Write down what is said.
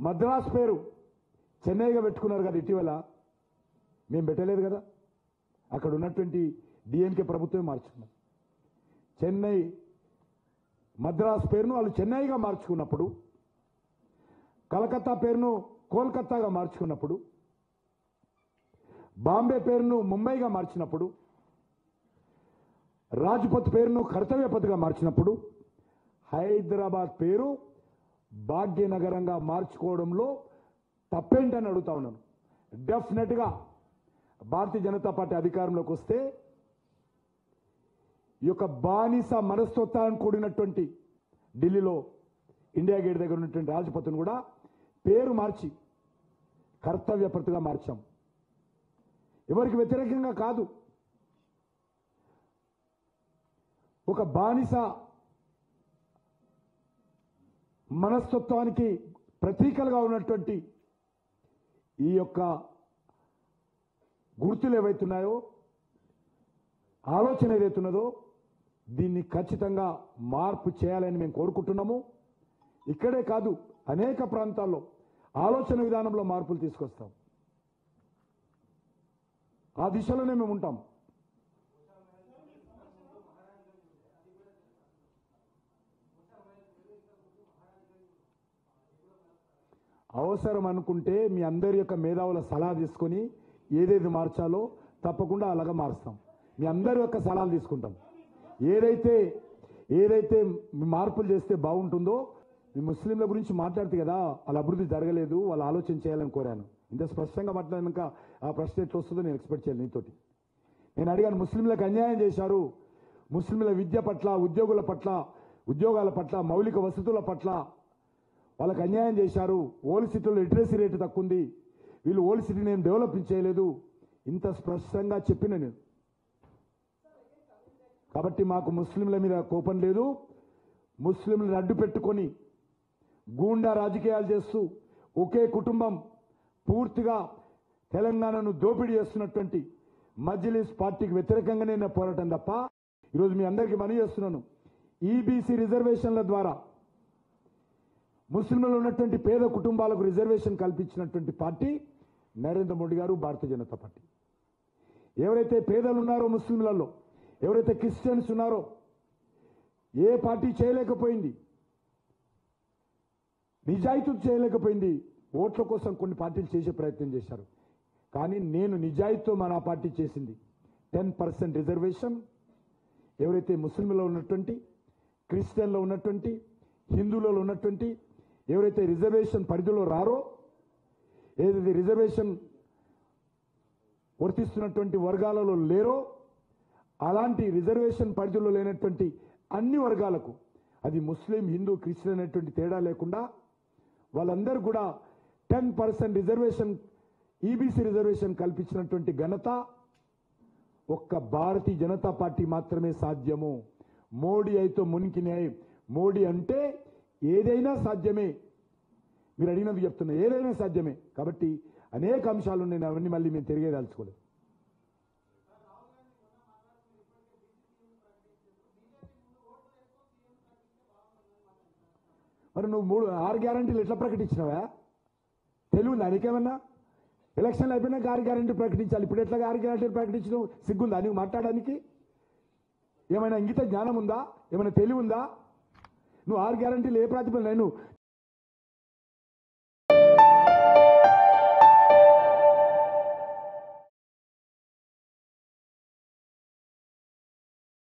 మద్రాస్ పేరు చెన్నైగా పెట్టుకున్నారు కదా ఇటీవల మేము పెట్టలేదు కదా అక్కడ ఉన్నటువంటి డిఎంకే ప్రభుత్వమే మార్చుకున్నారు చెన్నై మద్రాస్ పేరును వాళ్ళు చెన్నైగా మార్చుకున్నప్పుడు కలకత్తా పేరును కోల్కత్తాగా మార్చుకున్నప్పుడు బాంబే పేరును ముంబైగా మార్చినప్పుడు రాజ్పథ్ పేరును కర్తవ్యపథ్గా మార్చినప్పుడు హైదరాబాద్ పేరు భాగ్యనగరంగా మార్చుకోవడంలో తప్పేంటని అడుగుతా ఉన్నాను డెఫినెట్గా భారతీయ జనతా పార్టీ అధికారంలోకి వస్తే ఈ యొక్క బానిస మనస్తత్వాన్ని కూడినటువంటి ఢిల్లీలో ఇండియా గేట్ దగ్గర ఉన్నటువంటి రాజపథ్ను కూడా పేరు మార్చి కర్తవ్యపతిగా మార్చాం ఎవరికి వ్యతిరేకంగా కాదు ఒక బానిస మనస్తత్వానికి ప్రతీకలుగా ఉన్నటువంటి ఈ యొక్క గుర్తులు ఏవైతున్నాయో ఆలోచన ఏదైతున్నదో దీన్ని ఖచ్చితంగా మార్పు చేయాలని మేము కోరుకుంటున్నాము ఇక్కడే కాదు అనేక ప్రాంతాల్లో ఆలోచన విధానంలో మార్పులు తీసుకొస్తాం ఆ దిశలోనే మేము ఉంటాం అవసరం అనుకుంటే మీ అందరి యొక్క మేధావుల సలహా తీసుకొని ఏదేది మార్చాలో తప్పకుండా అలాగా మారుస్తాం మీ అందరి యొక్క సలహాలు తీసుకుంటాం ఏదైతే ఏదైతే మీ మార్పులు చేస్తే బాగుంటుందో మీ ముస్లింల గురించి మాట్లాడితే కదా వాళ్ళ అభివృద్ధి జరగలేదు వాళ్ళు ఆలోచన చేయాలని కోరాను ఇంత స్పష్టంగా మాట్లాడినాక ఆ ప్రశ్న ఎట్లా వస్తుందో నేను ఎక్స్పెక్ట్ చేయాలి నీతోటి నేను అడిగాను ముస్లింలకు అన్యాయం చేశారు ముస్లింల విద్య పట్ల ఉద్యోగుల పట్ల ఉద్యోగాల పట్ల మౌలిక వసతుల పట్ల వాళ్ళకి అన్యాయం చేశారు ఓల్డ్ సిటీలో లిటరసీ రేటు తక్కువ ఉంది వీళ్ళు ఓల్డ్ సిటీని ఏం డెవలప్ చేయలేదు ఇంత స్పష్టంగా చెప్పిన నేను కాబట్టి మాకు ముస్లింల మీద కోపం లేదు ముస్లింలను అడ్డు పెట్టుకొని గూండా రాజకీయాలు చేస్తూ ఒకే కుటుంబం పూర్తిగా తెలంగాణను దోపిడీ చేస్తున్నటువంటి మజ్లిస్ పార్టీకి వ్యతిరేకంగానే నేను పోరాటం తప్ప ఈరోజు మీ అందరికీ మనవి చేస్తున్నాను ఈబీసీ రిజర్వేషన్ల ద్వారా ముస్లింలలో ఉన్నటువంటి పేద కుటుంబాలకు రిజర్వేషన్ కల్పించినటువంటి పార్టీ నరేంద్ర మోడీ గారు భారతీయ జనతా పార్టీ ఎవరైతే పేదలు ఉన్నారో ముస్లింలలో ఎవరైతే క్రిస్టియన్స్ ఉన్నారో ఏ పార్టీ చేయలేకపోయింది నిజాయితీ చేయలేకపోయింది ఓట్ల కోసం కొన్ని పార్టీలు చేసే ప్రయత్నం చేశారు కానీ నేను నిజాయితీతో మన పార్టీ చేసింది టెన్ పర్సెంట్ రిజర్వేషన్ ఎవరైతే ముస్లింలో ఉన్నటువంటి క్రిస్టియన్లో ఉన్నటువంటి హిందువులలో ఉన్నటువంటి ఎవరైతే రిజర్వేషన్ పరిధిలో రారో ఏదైతే రిజర్వేషన్ వర్తిస్తున్నటువంటి వర్గాలలో లేరో అలాంటి రిజర్వేషన్ పరిధిలో లేనటువంటి అన్ని వర్గాలకు అది ముస్లిం హిందూ క్రిస్టియన్ అనేటువంటి తేడా లేకుండా వాళ్ళందరూ కూడా ten percent reservation EBC reservation కల్పించినటువంటి ఘనత ఒక్క భారతీయ జనతా పార్టీ మాత్రమే సాధ్యము మోడీ అయితే మునికినే మోడీ అంటే ఏదైనా సాధ్యమే మీరు అడిగినందుకు చెప్తున్నా ఏదైనా సాధ్యమే కాబట్టి అనేక అంశాలు నేను అవన్నీ మళ్ళీ మేము తిరిగేదాల్చుకోలేదు మరి నువ్వు మూడు ఆరు గ్యారంటీలు ఎట్లా ప్రకటించినావా తెలివి నీకేమన్నా ఎలక్షన్లు అయిపోయినాక ఆరు గ్యారంటీ ప్రకటించాలి ఇప్పుడు ఎట్లా ఆరు గ్యారంటీలు ప్రకటించడం సిగ్గుందా నీకు మాట్లాడడానికి ఏమైనా ఇంగిత జ్ఞానం ఉందా ఏమైనా తెలివి ఉందా నువ్వు ఆరు గ్యారంటీలు ఏ ప్రాతిపదిక నేను